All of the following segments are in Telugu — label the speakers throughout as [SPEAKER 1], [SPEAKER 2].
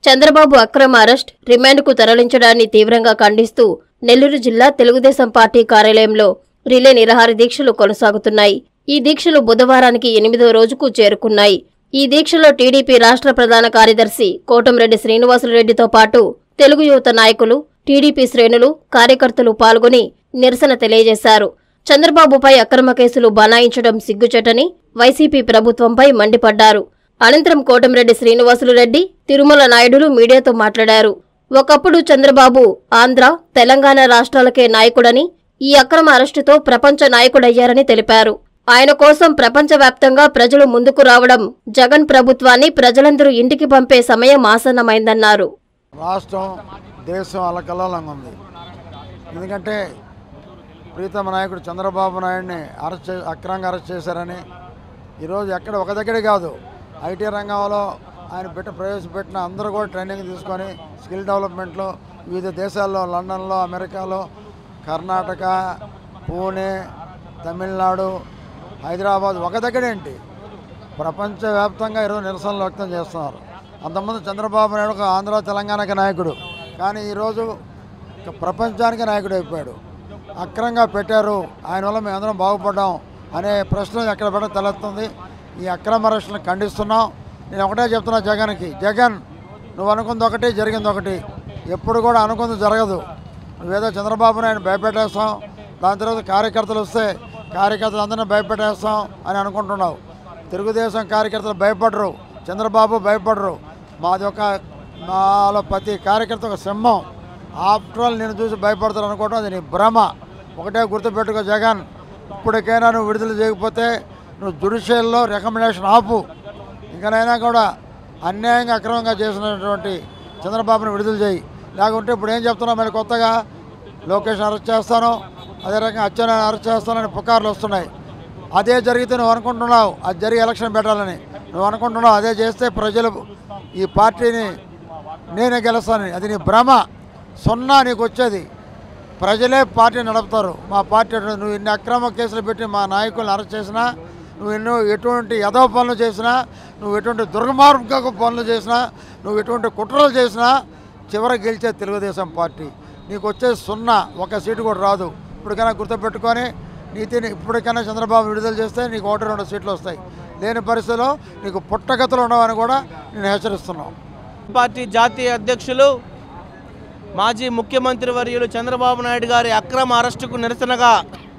[SPEAKER 1] చంద్రబాబు అక్రమ అరెస్ట్ రిమాండ్కు తరలించడాన్ని తీవ్రంగా ఖండిస్తూ నెల్లూరు జిల్లా తెలుగుదేశం పార్టీ కార్యాలయంలో రిలే నిరాహార దీక్షలు కొనసాగుతున్నాయి ఈ దీక్షలు బుధవారానికి ఎనిమిదో రోజుకు చేరుకున్నాయి ఈ దీక్షలో టీడీపీ రాష్ట్ర ప్రధాన కార్యదర్శి కోటంరెడ్డి శ్రీనివాసులరెడ్డితో పాటు తెలుగు యువత నాయకులు టీడీపీ శ్రేణులు కార్యకర్తలు పాల్గొని నిరసన తెలియజేశారు చంద్రబాబుపై అక్రమ కేసులు బనాయించడం సిగ్గుచెటని వైసీపీ ప్రభుత్వంపై మండిపడ్డారు అనంతరం కోటంరెడ్డి శ్రీనివాసులు రెడ్డి తిరుమల నాయుడులు మీడియాతో మాట్లాడారు ఒకప్పుడు చంద్రబాబు ఆంధ్ర తెలంగాణ రాష్ట్రాలకే నాయకుడని ఈ అక్రమ అరెస్టుతో ప్రపంచ నాయకుడయ్యారని తెలిపారు ఆయన కోసం ప్రపంచవ్యాప్తంగా ప్రజలు ముందుకు రావడం జగన్ ప్రభుత్వాన్ని ప్రజలందరూ ఇంటికి పంపే సమయం ఆసన్నమైందన్నారు
[SPEAKER 2] రాష్ట్రం దేశం అలకల్లోలంగా ఉంది ఎందుకంటే ప్రీతమ నాయకుడు చంద్రబాబు నాయుడిని అరెస్ట్ చే అక్రమంగా అరెస్ట్ చేశారని ఈరోజు ఎక్కడ ఒక దగ్గరే కాదు ఐటీ రంగంలో ఆయన పెట్ట ప్రవేశపెట్టిన అందరూ కూడా ట్రైనింగ్ తీసుకొని స్కిల్ డెవలప్మెంట్లో వివిధ దేశాల్లో లండన్లో అమెరికాలో కర్ణాటక పూణే తమిళనాడు హైదరాబాద్ ఒక దగ్గరేంటి ప్రపంచవ్యాప్తంగా ఈరోజు నిరసనలు వ్యక్తం చేస్తున్నారు అంతకుముందు చంద్రబాబు నాయుడు ఒక ఆంధ్ర తెలంగాణకి నాయకుడు కానీ ఈరోజు ఇక ప్రపంచానికి నాయకుడు అయిపోయాడు అక్రంగా పెట్టారు ఆయన వల్ల మేము అందరం బాగుపడ్డాం అనే ప్రశ్న ఎక్కడ పడ తలెత్తుంది ఈ అక్రమ అరెస్టులను ఖండిస్తున్నాం నేను ఒకటే చెప్తున్నా జగన్కి జగన్ నువ్వు అనుకుంది ఒకటి జరిగింది ఒకటి ఎప్పుడు కూడా అనుకుంది జరగదు నువ్వేదో చంద్రబాబు నాయుడు భయపెట్టేస్తాం దాని తర్వాత కార్యకర్తలు వస్తే కార్యకర్తలు అందరినీ భయపెట్టేస్తాం అని అనుకుంటున్నావు తెలుగుదేశం కార్యకర్తలు భయపడరు చంద్రబాబు భయపడరు మాది ఒక నాలో ప్రతి కార్యకర్త ఒక సింహం ఆఫ్టర్ ఆల్ నేను చూసి భయపడతారు అనుకోవడం అది నీ భ్రమ ఒకటే గుర్తుపెట్టుకో జగన్ ఇప్పటికైనా నువ్వు విడుదల చేయకపోతే నువ్వు జుడిషియల్లో రికమెండేషన్ ఆపు ఇంకనైనా కూడా అన్యాయంగా అక్రమంగా చేసినటువంటి చంద్రబాబును విడుదల చేయి లేకుంటే ఇప్పుడు ఏం చెప్తున్నావు మరి కొత్తగా లోకేష్ అరెస్ట్ చేస్తాను అదే రకంగా అచ్చెన్నాయుడు అరెస్ట్ చేస్తానని పుకార్లు వస్తున్నాయి అదే జరిగితే నువ్వు అనుకుంటున్నావు అది జరిగి ఎలక్షన్ పెట్టాలని నువ్వు అనుకుంటున్నావు అదే చేస్తే ప్రజలు ఈ పార్టీని నేనే గెలుస్తానని అది నీ భ్రమ సున్నా నీకు వచ్చేది ప్రజలే పార్టీ నడుపుతారు మా పార్టీ అటు- నువ్వు ఇన్ని అక్రమ కేసులు పెట్టి మా నాయకులను అరెస్ట్ చేసినా నువ్వు ఎన్నో ఎటువంటి యదవ పనులు చేసినా నువ్వు ఎటువంటి దుర్మార్గ పనులు చేసినా నువ్వు ఎటువంటి కుట్రలు చేసినా చివరికి గెలిచే తెలుగుదేశం పార్టీ నీకు వచ్చే సున్నా ఒక సీటు కూడా రాదు ఇప్పటికైనా గుర్తుపెట్టుకొని నీతిని ఇప్పటికైనా చంద్రబాబు విడుదల చేస్తే నీకు ఒకటి రెండు సీట్లు వస్తాయి లేని పరిస్థితిలో నీకు పుట్టగతులు ఉండవని కూడా నేను హెచ్చరిస్తున్నాను
[SPEAKER 3] పార్టీ జాతీయ అధ్యక్షులు మాజీ ముఖ్యమంత్రి వర్యులు చంద్రబాబు నాయుడు గారి అక్రమ అరెస్టుకు నిరసనగా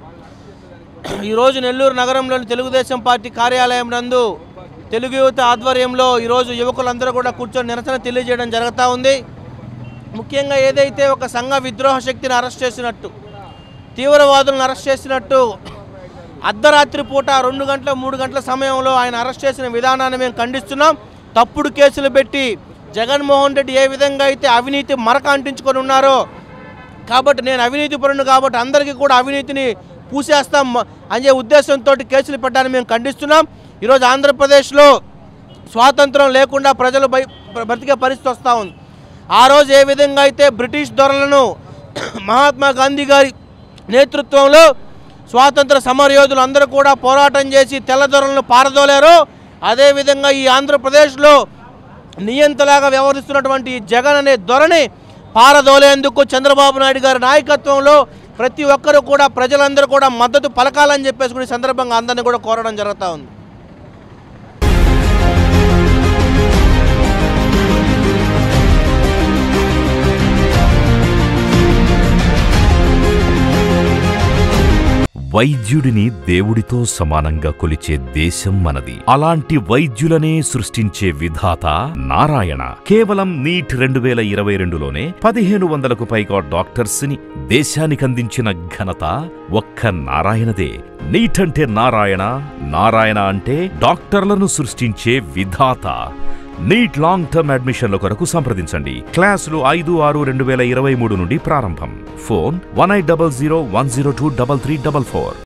[SPEAKER 3] ఈరోజు నెల్లూరు నగరంలోని తెలుగుదేశం పార్టీ కార్యాలయం నందు తెలుగు యువత ఆధ్వర్యంలో ఈరోజు యువకులందరూ కూడా కూర్చొని నిరసన తెలియజేయడం జరుగుతూ ఉంది ముఖ్యంగా ఏదైతే ఒక సంఘ విద్రోహ శక్తిని అరెస్ట్ చేసినట్టు తీవ్రవాదులను అరెస్ట్ చేసినట్టు అర్ధరాత్రి పూట రెండు గంటల మూడు గంటల సమయంలో ఆయన అరెస్ట్ చేసిన విధానాన్ని మేము ఖండిస్తున్నాం తప్పుడు కేసులు పెట్టి జగన్మోహన్ రెడ్డి ఏ విధంగా అయితే అవినీతి మరక అంటించుకొని ఉన్నారో కాబట్టి నేను అవినీతి పరుడు కాబట్టి అందరికీ కూడా అవినీతిని పూసేస్తాం అనే ఉద్దేశంతో కేసులు పెట్టడాన్ని మేము ఖండిస్తున్నాం ఈరోజు ఆంధ్రప్రదేశ్లో స్వాతంత్రం లేకుండా ప్రజలు బై బ్రతికే పరిస్థితి వస్తూ ఉంది ఆ రోజు ఏ విధంగా అయితే బ్రిటిష్ దొరలను మహాత్మా గాంధీ గారి నేతృత్వంలో స్వాతంత్ర సమరయోధులు అందరూ కూడా పోరాటం చేసి తెల్లదొరలను పారదోలారో అదేవిధంగా ఈ ఆంధ్రప్రదేశ్లో నియంతలాగా వ్యవహరిస్తున్నటువంటి ఈ జగన్ అనే దొరని పారదోలేందుకు చంద్రబాబు నాయుడు గారి నాయకత్వంలో ప్రతి ఒక్కరు కూడా ప్రజలందరూ కూడా మద్దతు పలకాలని చెప్పేసి కూడా ఈ సందర్భంగా అందరినీ కూడా కోరడం జరుగుతూ ఉంది
[SPEAKER 4] వైద్యుడిని దేవుడితో సమానంగా కొలిచే దేశం మనది అలాంటి వైద్యులనే సృష్టించే విధాత నారాయణ కేవలం నీట్ రెండు వేల ఇరవై రెండులోనే పదిహేను వందలకు పైగా డాక్టర్స్ ని దేశానికందించిన ఘనత ఒక్క నారాయణదే నీట్ అంటే నారాయణ నారాయణ అంటే డాక్టర్లను సృష్టించే విధాత నీట్ లాంగ్ టర్మ్ అడ్మిషన్ల కొరకు సంప్రదించండి క్లాసులు ఐదు ఆరు రెండు వేల ఇరవై మూడు నుండి ప్రారంభం phone one eight double zero one zero two double three double four